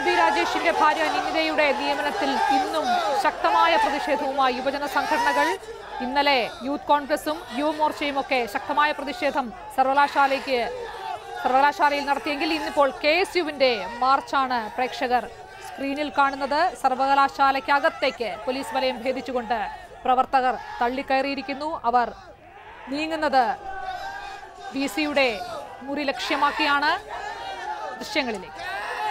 P രാജേഷിന്റെ ഭാര്യ നിമിതയുടെ നിയമനത്തിൽ ഇന്നും ശക്തമായ പ്രതിഷേധവുമായി യുവജന സംഘടനകൾ ഇന്നലെ യൂത്ത് കോൺഗ്രസും യുവമോർച്ചയും ഒക്കെ ശക്തമായ പ്രതിഷേധം സർവകലാശാലയ്ക്ക് സർവകലാശാലയിൽ നടത്തിയെങ്കിൽ ഇന്നിപ്പോൾ കെ എസ് യുവിന്റെ മാർച്ചാണ് പ്രേക്ഷകർ സ്ക്രീനിൽ കാണുന്നത് സർവകലാശാലയ്ക്കകത്തേക്ക് പോലീസ് വലയം ഭേദിച്ചുകൊണ്ട് പ്രവർത്തകർ തള്ളിക്കയറിയിരിക്കുന്നു അവർ നീങ്ങുന്നത് വി സിയുടെ മുറി ലക്ഷ്യമാക്കിയാണ് ദൃശ്യങ്ങളിലേക്ക്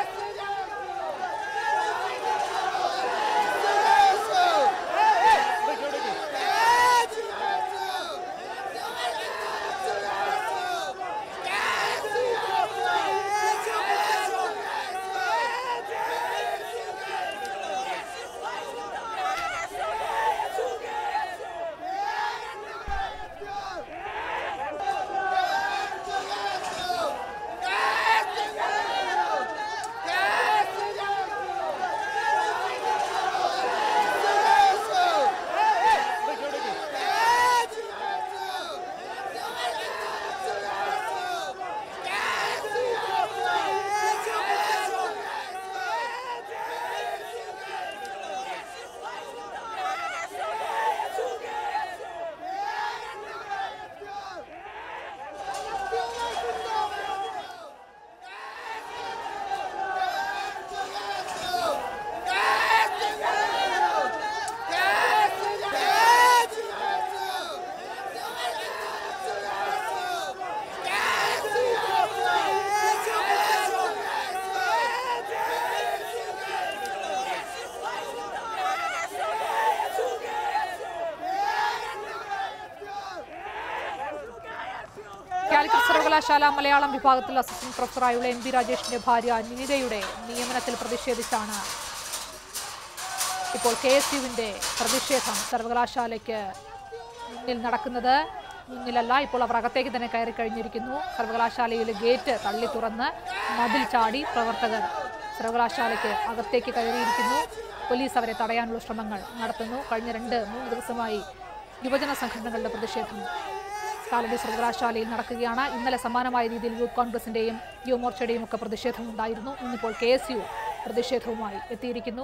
കാലിക്കറ്റ് സർവകലാശാല മലയാളം വിഭാഗത്തിൽ അസിസ്റ്റന്റ് പ്രൊഫസറായുള്ള എം പി രാജേഷിന്റെ ഭാര്യ നിനിതയുടെ നിയമനത്തിൽ പ്രതിഷേധിച്ചാണ് ഇപ്പോൾ കെ എസ് യുവിന്റെ പ്രതിഷേധം സർവകലാശാലയ്ക്ക് മുന്നിൽ നടക്കുന്നത് മുന്നിലല്ല ഇപ്പോൾ അവർ അകത്തേക്ക് തന്നെ കയറി കഴിഞ്ഞിരിക്കുന്നു സർവകലാശാലയിലെ ഗേറ്റ് തള്ളി തുറന്ന് മതിൽ ചാടി പ്രവർത്തകർ സർവകലാശാലയ്ക്ക് അകത്തേക്ക് കയറിയിരിക്കുന്നു പോലീസ് അവരെ തടയാനുള്ള ശ്രമങ്ങൾ നടത്തുന്നു കഴിഞ്ഞ രണ്ട് മൂന്ന് ദിവസമായി യുവജന സംഘടനകളുടെ പ്രതിഷേധം കാലടി സർവകലാശാലയിൽ നടക്കുകയാണ് ഇന്നലെ സമാനമായ രീതിയിൽ യൂത്ത് കോൺഗ്രസിന്റെയും യുവമോർച്ചയുടെയും ഒക്കെ പ്രതിഷേധം ഉണ്ടായിരുന്നു ഇന്നിപ്പോൾ കെ എസ് യു പ്രതിഷേധവുമായി എത്തിയിരിക്കുന്നു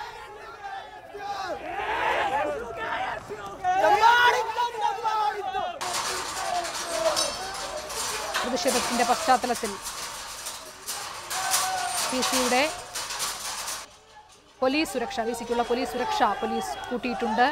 പ്രതിഷേധത്തിന്റെ പശ്ചാത്തലത്തിൽ പി സിയുടെ പോലീസ് സുരക്ഷ വി സിക്കുള്ള പോലീസ് സുരക്ഷ പോലീസ് കൂട്ടിയിട്ടുണ്ട്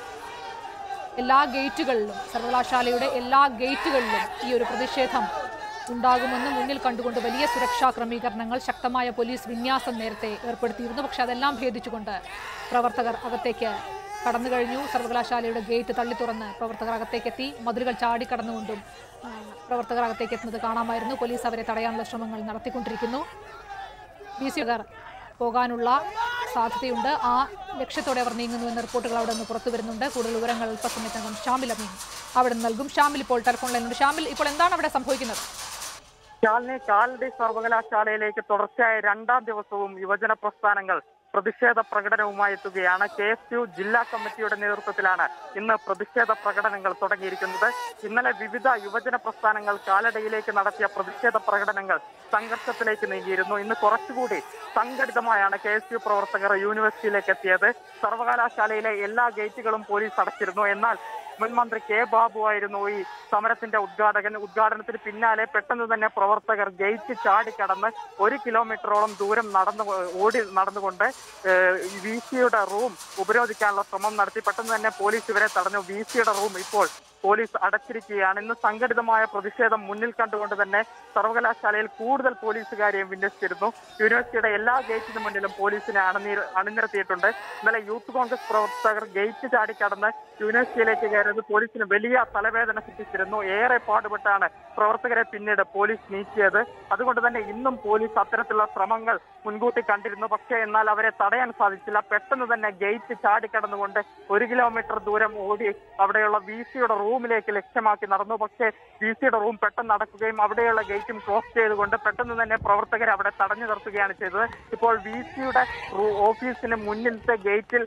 എല്ലാ ഗേറ്റുകളിലും സർവകലാശാലയുടെ എല്ലാ ഗേറ്റുകളിലും ഈ ഒരു പ്രതിഷേധം ഉണ്ടാകുമെന്ന് മുന്നിൽ കണ്ടുകൊണ്ട് വലിയ സുരക്ഷാ ക്രമീകരണങ്ങൾ ശക്തമായ പോലീസ് വിന്യാസം നേരത്തെ ഏർപ്പെടുത്തിയിരുന്നു പക്ഷെ അതെല്ലാം ഭേദിച്ചുകൊണ്ട് പ്രവർത്തകർ അകത്തേക്ക് കടന്നു കഴിഞ്ഞു സർവകലാശാലയുടെ ഗേറ്റ് തള്ളി തുറന്ന് പ്രവർത്തകർ അകത്തേക്കെത്തി മതിലുകൾ ചാടിക്കടന്നുകൊണ്ടും ആ, പ്രവർത്തകർ അകത്തേക്ക് എത്തുന്നത് കാണാമായിരുന്നു പോലീസ് അവരെ തടയാനുള്ള ശ്രമങ്ങൾ നടത്തിക്കൊണ്ടിരിക്കുന്നു ബി സി പോകാനുള്ള സാധ്യതയുണ്ട് ആ ലക്ഷ്യത്തോടെ അവർ നീങ്ങുന്നു എന്ന റിപ്പോർട്ടുകൾ അവിടെ നിന്ന് പുറത്തു വരുന്നുണ്ട് കൂടുതൽ വിവരങ്ങൾ അല്പസമയത്തിനകം ഷാമിൽ അമീൻ അവിടെ നിന്ന് നൽകും ഷാമിൽ ഇപ്പോൾ ടെലിഫോൺ ലൈനുണ്ട് ഷാമിൽ ഇപ്പോൾ എന്താണ് അവിടെ സംഭവിക്കുന്നത് ശാലിനി കാലടി സർവകലാശാലയിലേക്ക് തുടർച്ചയായ രണ്ടാം ദിവസവും യുവജന പ്രസ്ഥാനങ്ങൾ പ്രതിഷേധ പ്രകടനവുമായി എത്തുകയാണ് കെ എസ് യു ജില്ലാ കമ്മിറ്റിയുടെ നേതൃത്വത്തിലാണ് ഇന്ന് പ്രതിഷേധ പ്രകടനങ്ങൾ തുടങ്ങിയിരിക്കുന്നത് ഇന്നലെ വിവിധ യുവജന പ്രസ്ഥാനങ്ങൾ കാലടിയിലേക്ക് നടത്തിയ പ്രതിഷേധ പ്രകടനങ്ങൾ സംഘർഷത്തിലേക്ക് നീങ്ങിയിരുന്നു ഇന്ന് കുറച്ചുകൂടി സംഘടിതമായാണ് കെ എസ് യു പ്രവർത്തകർ യൂണിവേഴ്സിറ്റിയിലേക്ക് എത്തിയത് സർവകലാശാലയിലെ എല്ലാ ഗേറ്റുകളും പോലീസ് അടച്ചിരുന്നു എന്നാൽ മുൻ മന്ത്രി കെ ബാബു ആയിരുന്നു ഈ സമരത്തിന്റെ ഉദ്ഘാടകൻ ഉദ്ഘാടനത്തിന് പിന്നാലെ പെട്ടെന്ന് തന്നെ പ്രവർത്തകർ ഗേറ്റ് ചാടിക്കടന്ന് ഒരു കിലോമീറ്ററോളം ദൂരം നടന്നു ഓടി നടന്നുകൊണ്ട് വി സിയുടെ റൂം ഉപരോധിക്കാനുള്ള ശ്രമം നടത്തി പെട്ടെന്ന് തന്നെ പോലീസ് ഇവരെ തടഞ്ഞു വി സിയുടെ റൂം ഇപ്പോൾ പോലീസ് അടച്ചിരിക്കുകയാണ് ഇന്ന് സംഘടിതമായ പ്രതിഷേധം മുന്നിൽ കണ്ടുകൊണ്ട് തന്നെ സർവകലാശാലയിൽ കൂടുതൽ പോലീസുകാരെയും വിന്യസിച്ചിരുന്നു യൂണിവേഴ്സിറ്റിയുടെ എല്ലാ ഗേറ്റിന് മുന്നിലും പോലീസിനെ അണിനിര അണിനിരത്തിയിട്ടുണ്ട് ഇന്നലെ യൂത്ത് കോൺഗ്രസ് പ്രവർത്തകർ ഗേറ്റ് ചാടിക്കടന്ന് യൂണിവേഴ്സിറ്റിയിലേക്ക് കയറിയത് പോലീസിന് വലിയ തലവേദന സൃഷ്ടിച്ചിരുന്നു ഏറെ പാടുപെട്ടാണ് പ്രവർത്തകരെ പിന്നീട് പോലീസ് നീക്കിയത് അതുകൊണ്ട് തന്നെ ഇന്നും പോലീസ് അത്തരത്തിലുള്ള ശ്രമങ്ങൾ മുൻകൂട്ടി കണ്ടിരുന്നു പക്ഷേ എന്നാൽ അവരെ തടയാൻ സാധിച്ചില്ല പെട്ടെന്ന് തന്നെ ഗേറ്റ് ചാടിക്കടന്നുകൊണ്ട് ഒരു കിലോമീറ്റർ ദൂരം ഓടി അവിടെയുള്ള വി സിയുടെ റൂമിലേക്ക് ലക്ഷ്യമാക്കി നടന്നു പക്ഷേ വി സിയുടെ റൂം പെട്ടെന്ന് അടക്കുകയും അവിടെയുള്ള ഗേറ്റും ക്ലോസ് ചെയ്തുകൊണ്ട് പെട്ടെന്ന് തന്നെ പ്രവർത്തകരെ അവിടെ തടഞ്ഞു നിർത്തുകയാണ് ചെയ്തത് ഇപ്പോൾ വി സിയുടെ ഓഫീസിന് മുന്നിലത്തെ ഗേറ്റിൽ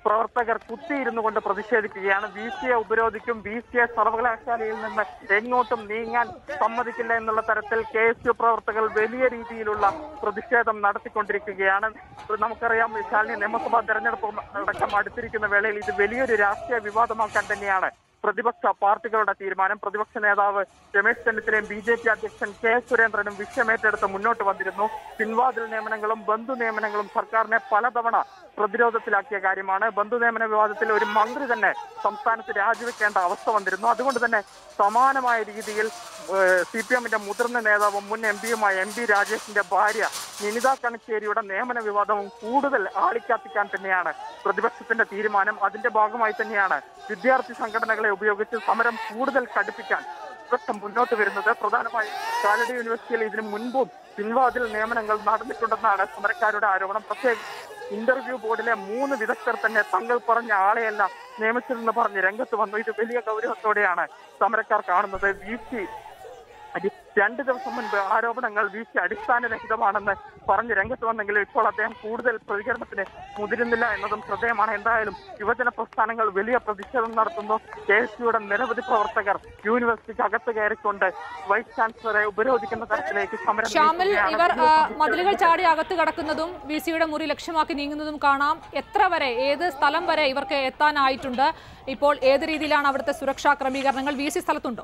പ്രവർത്തകർ കുത്തിയിരുന്നു കൊണ്ട് പ്രതിഷേധിക്കുകയാണ് വി സിയെ ഉപരോധിക്കും വി സിയെ സർവകലാശാലയിൽ നിന്ന് എങ്ങോട്ടും നീങ്ങാൻ സമ്മതിക്കില്ല എന്നുള്ള തരത്തിൽ കെ എസ് യു പ്രവർത്തകർ വലിയ രീതിയിലുള്ള പ്രതിഷേധം നടത്തിക്കൊണ്ടിരിക്കുകയാണ് നമുക്കറിയാം വിശാലിനി നിയമസഭാ തെരഞ്ഞെടുപ്പ് അടക്കം അടുത്തിരിക്കുന്ന വേളയിൽ ഇത് വലിയൊരു രാഷ്ട്രീയ വിവാദമാക്കാൻ തന്നെയാണ് പ്രതിപക്ഷ പാർട്ടികളുടെ തീരുമാനം പ്രതിപക്ഷ നേതാവ് രമേശ് ചെന്നിത്തലയും ബി ജെ പി അധ്യക്ഷൻ കെ സുരേന്ദ്രനും വിഷയമേറ്റെടുത്ത് മുന്നോട്ട് വന്നിരുന്നു പിൻവാതിൽ നിയമനങ്ങളും ബന്ധു നിയമനങ്ങളും സർക്കാരിനെ പലതവണ പ്രതിരോധത്തിലാക്കിയ കാര്യമാണ് ബന്ധു നിയമന വിവാദത്തിൽ ഒരു മന്ത്രി തന്നെ സംസ്ഥാനത്ത് രാജിവെക്കേണ്ട അവസ്ഥ വന്നിരുന്നു അതുകൊണ്ട് തന്നെ സമാനമായ രീതിയിൽ സി പി എമ്മിന്റെ മുതിർന്ന നേതാവും മുൻ എം പിയുമായ എം പി രാജേഷിന്റെ ഭാര്യ നിനിത കണിച്ചേരിയുടെ നിയമന വിവാദവും കൂടുതൽ ആളിക്കത്തിക്കാൻ തന്നെയാണ് പ്രതിപക്ഷത്തിന്റെ തീരുമാനം അതിന്റെ ഭാഗമായി തന്നെയാണ് വിദ്യാർത്ഥി സംഘടനകളെ ഉപയോഗിച്ച് സമരം കൂടുതൽ കടുപ്പിക്കാൻ പ്രതിപക്ഷം മുന്നോട്ട് വരുന്നത് പ്രധാനമായും കാലടി യൂണിവേഴ്സിറ്റിയിൽ ഇതിനു മുൻപും പിൻവാതിൽ നിയമനങ്ങൾ നടന്നിട്ടുണ്ടെന്നാണ് സമരക്കാരുടെ ആരോപണം പ്രത്യേകിച്ച് ഇന്റർവ്യൂ ബോർഡിലെ മൂന്ന് വിദഗ്ധർ തന്നെ തങ്ങൾ പറഞ്ഞ ആളെയല്ല നിയമിച്ചതെന്ന് പറഞ്ഞ് രംഗത്ത് വന്നു ഇത് വലിയ ഗൗരവത്തോടെയാണ് സമരക്കാർ കാണുന്നത് വി സി അടി- രണ്ട് ദിവസം മുൻപ് ആരോപണങ്ങൾ വീഴ്ച അടിസ്ഥാനരഹിതമാണെന്ന് പറഞ്ഞ് രംഗത്ത് വന്നെങ്കിലും ഇപ്പോൾ അദ്ദേഹം കൂടുതൽ പ്രതികരണത്തിന് മുതിരുന്നില്ല എന്നതും ശ്രദ്ധേയമാണ് എന്തായാലും യുവജന പ്രസ്ഥാനങ്ങൾ വലിയ പ്രതിഷേധം നടത്തുന്നു കെ എസ് യുടെ നിരവധി പ്രവർത്തകർ യൂണിവേഴ്സിറ്റിക്ക് അകത്ത് കയറിക്കൊണ്ട് വൈസ് ചാൻസലറെ ഉപരോധിക്കുന്ന തരത്തിലേക്ക് സമരം ഷാമിൽ നീക്കുകയാണ്. ഇവർ വലിയ ആ, പ്രതിഷേധം മതിലുകൾ ചാടി അകത്ത് കടക്കുന്നതും വി സിയുടെ മുറി ലക്ഷ്യമാക്കി നീങ്ങുന്നതും കാണാം എത്ര വരെ ഏത് സ്ഥലം വരെ ഇവർക്ക് എത്താനായിട്ടുണ്ട് ഇപ്പോൾ ഏത് രീതിയിലാണ് അവിടുത്തെ സുരക്ഷാ ക്രമീകരണങ്ങൾ വി സി സ്ഥലത്തുണ്ടോ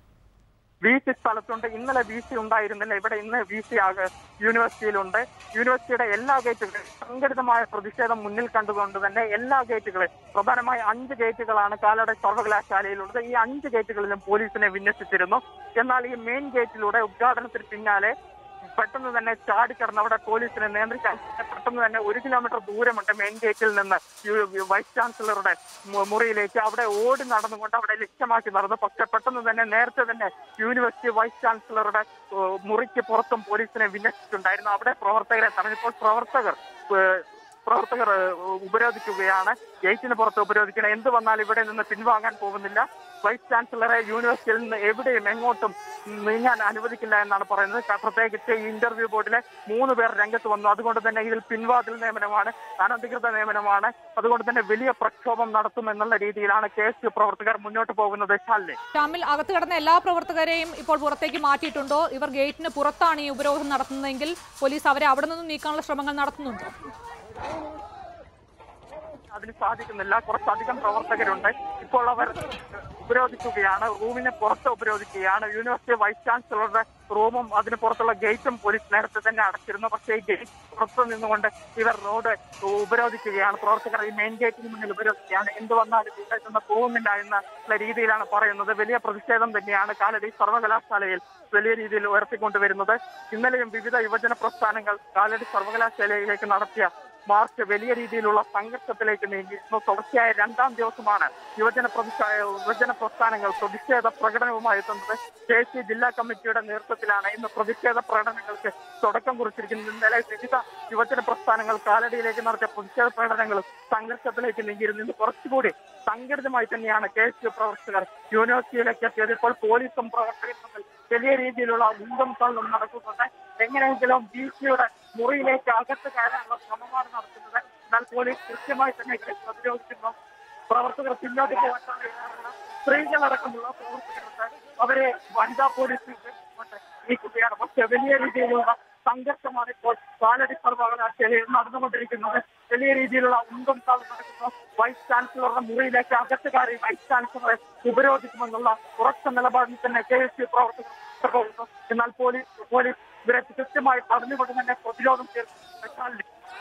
വി സി സ്ഥലത്തുണ്ട് ഇന്നലെ വി സി ഉണ്ടായിരുന്നില്ല ഇവിടെ ഇന്ന് വി സി ആകെ യൂണിവേഴ്സിറ്റിയിലുണ്ട് യൂണിവേഴ്സിറ്റിയുടെ എല്ലാ ഗേറ്റുകളും സംഘടിതമായ പ്രതിഷേധം മുന്നിൽ കണ്ടുകൊണ്ട് തന്നെ എല്ലാ ഗേറ്റുകളും പ്രധാനമായി അഞ്ച് ഗേറ്റുകളാണ് കാലട സർവകലാശാലയിലുള്ളത് ഈ അഞ്ച് ഗേറ്റുകളിലും പോലീസിനെ വിന്യസിച്ചിരുന്നു എന്നാൽ ഈ മെയിൻ ഗേറ്റിലൂടെ ഉദ്ഘാടനത്തിന് പിന്നാലെ പെട്ടെന്ന് തന്നെ ചാടിക്കടന്ന് അവിടെ പോലീസിനെ നിയന്ത്രിക്കാൻ പെട്ടെന്ന് തന്നെ ഒരു കിലോമീറ്റർ ദൂരമുണ്ട് മെയിൻ ഗേറ്റിൽ നിന്ന് യു- വൈസ് ചാൻസലറുടെ മു- മുറിയിലേക്ക് അവിടെ ഓടി നടന്നുകൊണ്ട് അവിടെ ലക്ഷ്യമാക്കി നടന്നു പക്ഷെ പെട്ടെന്ന് തന്നെ നേരത്തെ തന്നെ യൂണിവേഴ്സിറ്റി വൈസ് ചാൻസലറുടെ ഏഹ്, മുറിക്ക് പുറത്തും പോലീസിനെ വിന്യസിച്ചിട്ടുണ്ടായിരുന്നു അവിടെ പ്രവർത്തകരെ തടഞ്ഞപ്പോൾ പ്രവർത്തകർ ഏഹ്, പ്രവർത്തകർ ഏഹ്, ഉപരോധിക്കുകയാണ് ഗേറ്റിന് പുറത്ത് ഉപരോധിക്കണം എന്ത് വന്നാൽ ഇവിടെ നിന്ന് പിൻവാങ്ങാൻ പോകുന്നില്ല വൈസ് ചാൻസലറെ യൂണിവേഴ്സിറ്റിയിൽ നിന്ന് എവിടെയും എങ്ങോട്ടും നീങ്ങാൻ അനുവദിക്കില്ല എന്നാണ് പറയുന്നത് ക- പ്രത്യേകിച്ച് ഈ ഇന്റർവ്യൂ ബോർഡിലെ മൂന്ന് പേർ രംഗത്ത് വന്നു അതുകൊണ്ട് തന്നെ ഇതിൽ പിൻവാതിൽ നിയമനമാണ് അനധികൃത നിയമനമാണ് അതുകൊണ്ട് തന്നെ വലിയ പ്രക്ഷോഭം നടത്തും എന്നുള്ള രീതിയിലാണ് കെ എസ് യു പ്രവർത്തകർ മുന്നോട്ട് പോകുന്നത് ശാലിനി ഷാമിൽ അകത്ത് കിടന്ന എല്ലാ പ്രവർത്തകരെയും ഇപ്പോൾ പുറത്തേക്ക് മാറ്റിയിട്ടുണ്ടോ ഇവർ ഗേറ്റിന് പുറത്താണ് ഈ ഉപരോധം നടത്തുന്നതെങ്കിൽ പോലീസ് അവരെ അവിടെ നിന്നും നീക്കാനുള്ള ശ്രമങ്ങൾ നടത്തുന്നുണ്ടോ അതിന് സാധിക്കുന്നില്ല കുറച്ചധികം പ്രവർത്തകരുണ്ട് ഇപ്പോൾ അവർ ഉപരോധിക്കുകയാണ് റൂമിന് പുറത്ത് ഉപരോധിക്കുകയാണ് യൂണിവേഴ്സിറ്റി വൈസ് ചാൻസലറുടെ റൂമും അതിന് പുറത്തുള്ള ഗേറ്റും പോലീസ് നേരത്തെ തന്നെ അടച്ചിരുന്നു പക്ഷേ ഈ ഗേറ്റ് പുറത്ത് നിന്നുകൊണ്ട് ഇവർ റോഡ് ഉപരോധിക്കുകയാണ് പ്രവർത്തകർ ഈ മെയിൻ ഗേറ്റിന് മുന്നിൽ ഉപരോധിക്കുകയാണ് എന്ത് വന്നാലും ഇവിടെ നിന്ന് പോകുന്നില്ല എന്ന രീതിയിലാണ് പറയുന്നത് വലിയ പ്രതിഷേധം തന്നെയാണ് കാലടി സർവകലാശാലയിൽ വലിയ രീതിയിൽ ഉയർത്തിക്കൊണ്ടുവരുന്നത് ഇന്നലെയും വിവിധ യുവജന പ്രസ്ഥാനങ്ങൾ കാലടി സർവകലാശാലയിലേക്ക് നടത്തിയ മാർച്ച് വലിയ രീതിയിലുള്ള സംഘർഷത്തിലേക്ക് നീങ്ങിയിരുന്നു തുടർച്ചയായ രണ്ടാം ദിവസമാണ് യുവജന പ്രതിഷ- യുവജന പ്രസ്ഥാനങ്ങൾ പ്രതിഷേധ പ്രകടനവുമായി എത്തുന്നത് കെ സി ജില്ലാ കമ്മിറ്റിയുടെ നേതൃത്വത്തിലാണ് ഇന്ന് പ്രതിഷേധ പ്രകടനങ്ങൾക്ക് തുടക്കം കുറിച്ചിരിക്കുന്നത് ഇന്നലെ വിവിധ യുവജന പ്രസ്ഥാനങ്ങൾ കാലടിയിലേക്ക് നടത്തിയ പ്രതിഷേധ പ്രകടനങ്ങളും സംഘർഷത്തിലേക്ക് നീങ്ങിയിരുന്നു ഇന്ന് കുറച്ചുകൂടി സംഘടിതമായി തന്നെയാണ് കെ എസ് യു പ്രവർത്തകർ യൂണിവേഴ്സിറ്റിയിലേക്ക് എത്തിയത് ഇപ്പോൾ പോലീസും പ്രവർത്തകരും തമ്മിൽ വലിയ രീതിയിലുള്ള ഉന്തം തള്ളും നടക്കുന്നുണ്ട് എങ്ങനെയെങ്കിലും ബി സിയുടെ മുറിയിലേക്ക് അകത്ത് കയറാനുള്ള ശ്രമമാണ് നടത്തുന്നത് എന്നാൽ പോലീസ് കൃത്യമായി തന്നെ ഇതിനെ പ്രതിരോധിക്കുന്നു പ്രവർത്തകർ പിന്നോട്ട് പോകാൻ തയ്യാറാണ് സ്ത്രീകളടക്കമുള്ള പ്രവർത്തകരുണ്ട് അവരെ വനിതാ പോലീസ് കൊണ്ട് നീക്കുകയാണ് പക്ഷെ വലിയ രീതിയിലുള്ള സംഘർഷമാണ് ഇപ്പോൾ കാലടി സർവകലാശാലയിൽ നടന്നുകൊണ്ടിരിക്കുന്നത് വലിയ രീതിയിലുള്ള ഉന്തം താളം നടക്കുന്നു വൈസ് ചാൻസലറുടെ മുറിയിലേക്ക് അകത്ത് കയറി വൈസ് ചാൻസലറെ ഉപരോധിക്കുമെന്നുള്ള ഉറച്ച നിലപാടിൽ തന്നെ കെ എസ് യു പ്രവർത്തകർ പോകുന്നു എന്നാൽ പോലീസ് പോലീസ് ഇവരെ കൃത്യമായി പറഞ്ഞുകൊണ്ട് തന്നെ പ്രതിരോധം തീർന്നു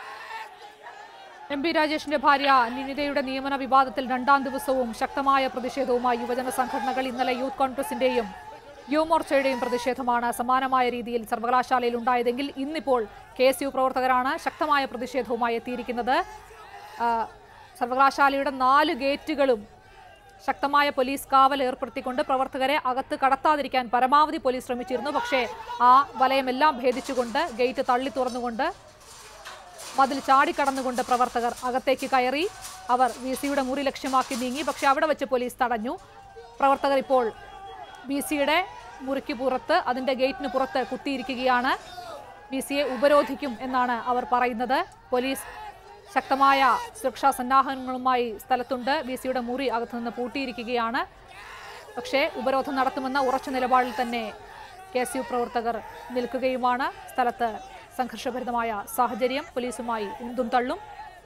എം പി രാജേഷിന്റെ ഭാര്യ നിനിതയുടെ നിയമന വിവാദത്തിൽ രണ്ടാം ദിവസവും ശക്തമായ പ്രതിഷേധവുമായി യുവജന സംഘടനകൾ ഇന്നലെ യൂത്ത് കോൺഗ്രസിന്റെയും യുവമോർച്ചയുടെയും പ്രതിഷേധമാണ് സമാനമായ രീതിയിൽ സർവകലാശാലയിൽ ഉണ്ടായതെങ്കിൽ ഇന്നിപ്പോൾ കെ എസ് യു പ്രവർത്തകരാണ് ശക്തമായ പ്രതിഷേധവുമായി എത്തിയിരിക്കുന്നത് ആ, സർവകലാശാലയുടെ നാല് ഗേറ്റുകളും ശക്തമായ പോലീസ് കാവൽ ഏർപ്പെടുത്തിക്കൊണ്ട് പ്രവർത്തകരെ അകത്ത് കടത്താതിരിക്കാൻ പരമാവധി പോലീസ് ശ്രമിച്ചിരുന്നു പക്ഷേ ആ വലയമെല്ലാം ഭേദിച്ചുകൊണ്ട് ഗേറ്റ് തള്ളി തുറന്നുകൊണ്ട് മതിൽ ചാടിക്കടന്നുകൊണ്ട് പ്രവർത്തകർ അകത്തേക്ക് കയറി അവർ വി സിയുടെ മുറി ലക്ഷ്യമാക്കി നീങ്ങി പക്ഷെ അവിടെ വെച്ച് പോലീസ് തടഞ്ഞു പ്രവർത്തകർ ഇപ്പോൾ വി സിയുടെ മുറിക്ക് പുറത്ത് അതിന്റെ ഗേറ്റിന് പുറത്ത് കുത്തിയിരിക്കുകയാണ് വി സിയെ ഉപരോധിക്കും എന്നാണ് അവർ പറയുന്നത് പോലീസ് ശക്തമായ സുരക്ഷാ സന്നാഹങ്ങളുമായി സ്ഥലത്തുണ്ട് ബി സിയുടെ മുറി അകത്തുനിന്ന് പൂട്ടിയിരിക്കുകയാണ് പക്ഷേ ഉപരോധം നടത്തുമെന്ന ഉറച്ച നിലപാടിൽ തന്നെ കെ എസ് യു പ്രവർത്തകർ നിൽക്കുകയുമാണ് സ്ഥലത്ത് സംഘർഷഭരിതമായ സാഹചര്യം പോലീസുമായി ഉന്തും തള്ളും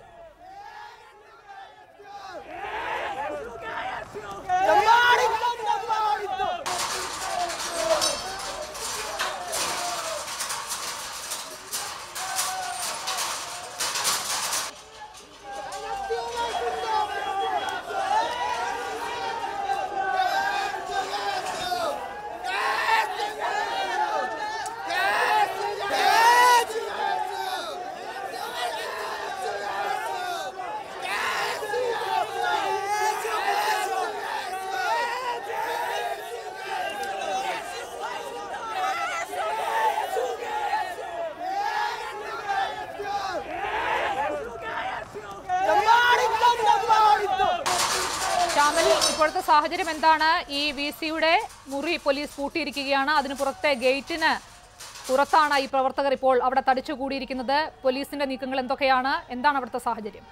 ശ്യാമൽ ഇപ്പോഴത്തെ സാഹചര്യം എന്താണ് ഈ വി സിയുടെ മുറി പോലീസ് പൂട്ടിയിരിക്കുകയാണ് അതിന് പുറത്തെ ഗേറ്റിന് പുറത്താണ് ഈ പ്രവർത്തകർ ഇപ്പോൾ അവിടെ തടിച്ചുകൂടിയിരിക്കുന്നത് പോലീസിന്റെ നീക്കങ്ങൾ എന്തൊക്കെയാണ് എന്താണ് അവിടുത്തെ സാഹചര്യം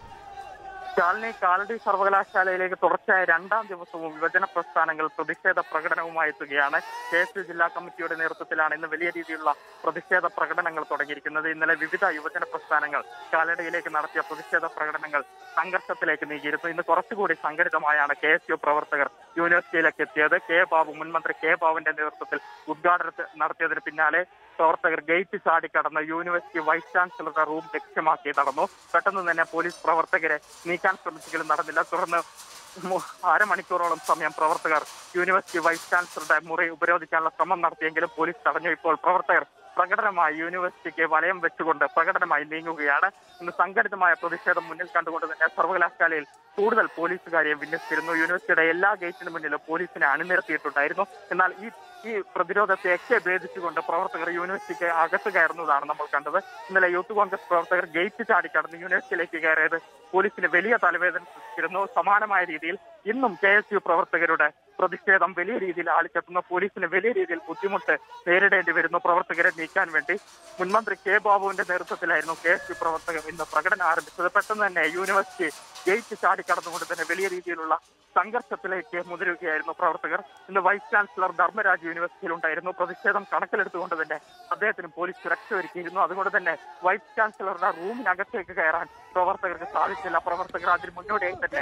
ശാലിനി കാലടി സർവകലാശാലയിലേക്ക് തുടർച്ചയായ രണ്ടാം ദിവസവും യുവജന പ്രസ്ഥാനങ്ങൾ പ്രതിഷേധ പ്രകടനവുമായി എത്തുകയാണ് കെ എസ് യു ജില്ലാ കമ്മിറ്റിയുടെ നേതൃത്വത്തിലാണ് ഇന്ന് വലിയ രീതിയിലുള്ള പ്രതിഷേധ പ്രകടനങ്ങൾ തുടങ്ങിയിരിക്കുന്നത് ഇന്നലെ വിവിധ യുവജന പ്രസ്ഥാനങ്ങൾ കാലടിയിലേക്ക് നടത്തിയ പ്രതിഷേധ പ്രകടനങ്ങൾ സംഘർഷത്തിലേക്ക് നീങ്ങിയിരുന്നു ഇന്ന് കുറച്ചുകൂടി സംഘടിതമായാണ് കെ എസ് യു പ്രവർത്തകർ യൂണിവേഴ്സിറ്റിയിലേക്ക് എത്തിയത് കെ ബാബു മുൻമന്ത്രി കെ ബാബുവിന്റെ നേതൃത്വത്തിൽ ഉദ്ഘാടനം നടത്തിയതിന് പിന്നാലെ പ്രവർത്തകർ ഗേറ്റ് ചാടിക്കടന്ന് യൂണിവേഴ്സിറ്റി വൈസ് ചാൻസലറുടെ റൂം ലക്ഷ്യമാക്കി നടന്നു പെട്ടെന്ന് തന്നെ പോലീസ് പ്രവർത്തകരെ നീക്കാൻ ശ്രമിച്ചെങ്കിലും നടന്നില്ല തുടർന്ന് മു- അരമണിക്കൂറോളം സമയം പ്രവർത്തകർ യൂണിവേഴ്സിറ്റി വൈസ് ചാൻസലറുടെ മുറി ഉപരോധിക്കാനുള്ള ശ്രമം നടത്തിയെങ്കിലും പോലീസ് തടഞ്ഞു ഇപ്പോൾ പ്രവർത്തകർ പ്രകടനമായി യൂണിവേഴ്സിറ്റിക്ക് വലയം വെച്ചുകൊണ്ട് പ്രകടനമായി നീങ്ങുകയാണ് ഇന്ന് സംഘടിതമായ പ്രതിഷേധം മുന്നിൽ കണ്ടുകൊണ്ട് തന്നെ സർവകലാശാലയിൽ കൂടുതൽ പോലീസുകാരെ വിന്യസിച്ചിരുന്നു യൂണിവേഴ്സിറ്റിയുടെ എല്ലാ ഗേറ്റിന് മുന്നിലും പോലീസിനെ അണിനിരത്തിയിട്ടുണ്ടായിരുന്നു എന്നാൽ ഈ ഈ പ്രതിരോധത്തെയൊക്കെ ഭേദിച്ചുകൊണ്ട് പ്രവർത്തകർ യൂണിവേഴ്സിറ്റിക്ക് അകത്ത് കയറുന്നതാണ് നമ്മൾ കണ്ടത് ഇന്നലെ യൂത്ത് കോൺഗ്രസ് പ്രവർത്തകർ ഗേറ്റ് ചാടിക്കടന്ന് യൂണിവേഴ്സിറ്റിയിലേക്ക് കയറിയത് പോലീസിന് വലിയ തലവേദന സൃഷ്ടിച്ചിരുന്നു സമാനമായ രീതിയിൽ ഇന്നും കെ എസ് യു പ്രവർത്തകരുടെ പ്രതിഷേധം വലിയ രീതിയിൽ ആളിക്കത്തുന്നു പോലീസിന് വലിയ രീതിയിൽ ബുദ്ധിമുട്ട് നേരിടേണ്ടി വരുന്നു പ്രവർത്തകരെ നീക്കാൻ വേണ്ടി മുൻമന്ത്രി കെ ബാബുവിന്റെ നേതൃത്വത്തിലായിരുന്നു കെ എസ് യു പ്രവർത്തകർ ഇന്ന് പ്രകടനം ആരംഭിച്ചത് പെട്ടെന്ന് തന്നെ യൂണിവേഴ്സിറ്റി ഗേറ്റ് ചാടിക്കടന്നുകൊണ്ട് തന്നെ വലിയ രീതിയിലുള്ള സംഘർഷത്തിലേക്ക് മുതിരുകയായിരുന്നു പ്രവർത്തകർ ഇന്ന് വൈസ് ചാൻസലർ ധർമ്മരാജ് യൂണിവേഴ്സിറ്റിയിൽ ഉണ്ടായിരുന്നു പ്രതിഷേധം കണക്കിലെടുത്തുകൊണ്ട് തന്നെ അദ്ദേഹത്തിന് പോലീസ് സുരക്ഷ ഒരുക്കിയിരുന്നു അതുകൊണ്ട് തന്നെ വൈസ് ചാൻസലറുടെ റൂമിനകത്തേക്ക് കയറാൻ പ്രവർത്തകർക്ക് സാധിച്ചില്ല പ്രവർത്തകർ അതിന് മുന്നോടിയായി തന്നെ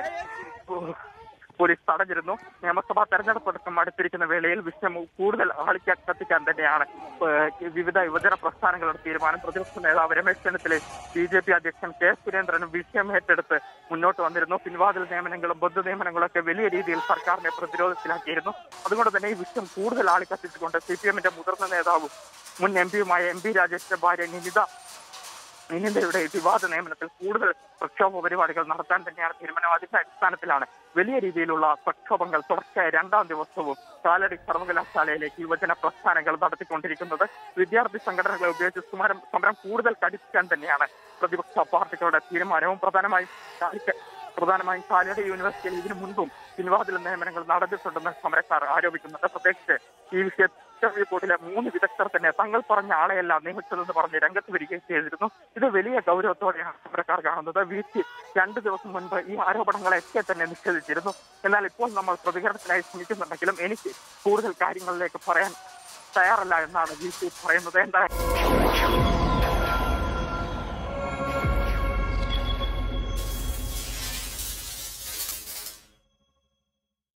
പോലീസ് തടഞ്ഞിരുന്നു നിയമസഭാ തെരഞ്ഞെടുപ്പ് അടക്കം അടുത്തിരിക്കുന്ന വേളയിൽ വിഷയം കൂടുതൽ ആളിക്ക കത്തിക്കാൻ തന്നെയാണ് ഏഹ്, വിവിധ യുവജന പ്രസ്ഥാനങ്ങളുടെ തീരുമാനം പ്രതിപക്ഷ നേതാവ് Ramesh Chennithala B J P അധ്യക്ഷൻ കെ സുരേന്ദ്രനും വിഷയം ഏറ്റെടുത്ത് മുന്നോട്ട് വന്നിരുന്നു പിൻവാതിൽ നിയമനങ്ങളും ബന്ധു നിയമനങ്ങളൊക്കെ വലിയ രീതിയിൽ സർക്കാരിനെ പ്രതിരോധത്തിലാക്കിയിരുന്നു അതുകൊണ്ട് തന്നെ ഈ വിഷയം കൂടുതൽ ആളിക്കത്തിച്ചുകൊണ്ട് സി പി എമ്മിന്റെ മുതിർന്ന നേതാവും മുൻ എം പിയുമായ എം പി രാജേഷിന്റെ ഭാര്യ നിനിത നിനിതയുടെ വിവാദ നിയമനത്തിൽ കൂടുതൽ പ്രക്ഷോഭ പരിപാടികൾ നടത്താൻ തന്നെയാണ് തീരുമാനം അതിന്റെ അടിസ്ഥാനത്തിലാണ് വലിയ രീതിയിലുള്ള പ്രക്ഷോഭങ്ങൾ തുടർച്ചയായ രണ്ടാം ദിവസവും കാലടി സർവകലാശാലയിലേക്ക് യുവജന പ്രസ്ഥാനങ്ങൾ നടത്തിക്കൊണ്ടിരിക്കുന്നത് വിദ്യാർത്ഥി സംഘടനകളെ ഉപയോഗിച്ച് സമരം സമരം കൂടുതൽ കടുപ്പിക്കാൻ തന്നെയാണ് പ്രതിപക്ഷ പാർട്ടികളുടെ തീരുമാനവും പ്രധാനമായും കാലിക്ക- പ്രധാനമായും കാലടി യൂണിവേഴ്സിറ്റിയിൽ ഇതിനു മുൻപും പിൻവാതിൽ നിയമനങ്ങൾ നടന്നിട്ടുണ്ടെന്ന് സമരക്കാർ ആരോപിക്കുന്നുണ്ട് പ്രത്യേകിച്ച് ഈ വിഷയത്തിൽ ഇന്റർവ്യൂ ബോർഡിലെ മൂന്ന് വിദഗ്ധർ തന്നെ തങ്ങൾ പറഞ്ഞ ആളെയല്ല നിയമിച്ചതെന്ന് പറഞ്ഞ് രംഗത്ത് വരികയും ചെയ്തിരുന്നു ഇത് വലിയ ഗൗരവത്തോടെയാണ് സമരക്കാർ കാണുന്നത് വീഴ്ച രണ്ടു ദിവസം മുൻപ് ഈ ആരോപണങ്ങളെയൊക്കെ തന്നെ നിഷേധിച്ചിരുന്നു എന്നാൽ ഇപ്പോൾ നമ്മൾ പ്രതികരണത്തിനായി ശ്രമിക്കുന്നുണ്ടെങ്കിലും എനിക്ക് കൂടുതൽ കാര്യങ്ങളിലേക്ക് പറയാൻ തയ്യാറല്ല എന്നാണ് വി സി പറയുന്നത് എന്തായാലും